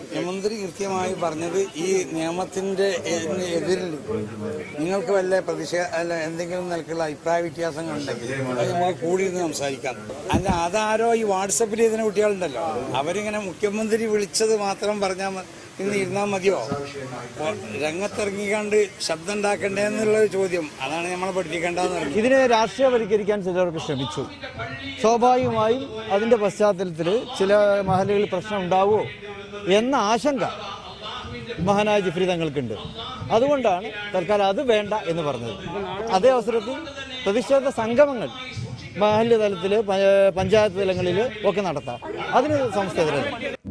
മുഖ്യമന്ത്രി കൃത്യമായി പറഞ്ഞത് ഈ നിയമത്തിന്റെ എ- എതിരിൽ നിങ്ങൾക്ക് വല്ല പ്രതിഷേധ അല്ല എന്തെങ്കിലും നിലക്കുള്ള അഭിപ്രായ വ്യത്യാസങ്ങൾ ഉണ്ടെങ്കിൽ അത് നമുക്ക് കൂടിയിരുന്ന് സംസാരിക്കാം അല്ല അതാരോ ഈ വാട്സപ്പിൽ ഇതിന് കുട്ടികളുണ്ടല്ലോ അവരിങ്ങനെ മുഖ്യമന്ത്രി വിളിച്ചത് മാത്രം പറഞ്ഞാൽ മ- ഇന്ന് ഇരുന്നാൽ മതിയോ അപ്പൊ രംഗത്തിറങ്ങിക്കാണ്ട് ശബ്ദം ഉണ്ടാക്കണ്ടേ എന്നുള്ളൊരു ചോദ്യം അതാണ് നമ്മളെ പഠിപ്പിക്കേണ്ടതെന്ന് പറഞ്ഞു ഇതിനെ രാഷ്ട്രീയവൽക്കരിക്കാൻ ചിലർക്ക് ശ്രമിച്ചു സ്വാഭാവികമായും അതിന്റെ പശ്ചാത്തലത്തിൽ ചില മഹലുകളിൽ പ്രശ്നം ഉണ്ടാവുമോ എന്ന ആശങ്ക മഹാനായ ജിഫ്രി തങ്ങൾക്കുണ്ട് അതുകൊണ്ടാണ് തൽക്കാലം അത് വേണ്ട എന്ന് പറഞ്ഞത് അതേ അവസരത്തിൽ പ്രതിഷേധ സംഗമങ്ങൾ മഹല്ല് തലത്തിൽ പഞ്ചായത്ത് തലങ്ങളിൽ ഒക്കെ നടത്താം അതിന് സംസ്ഥ എതിരല്ല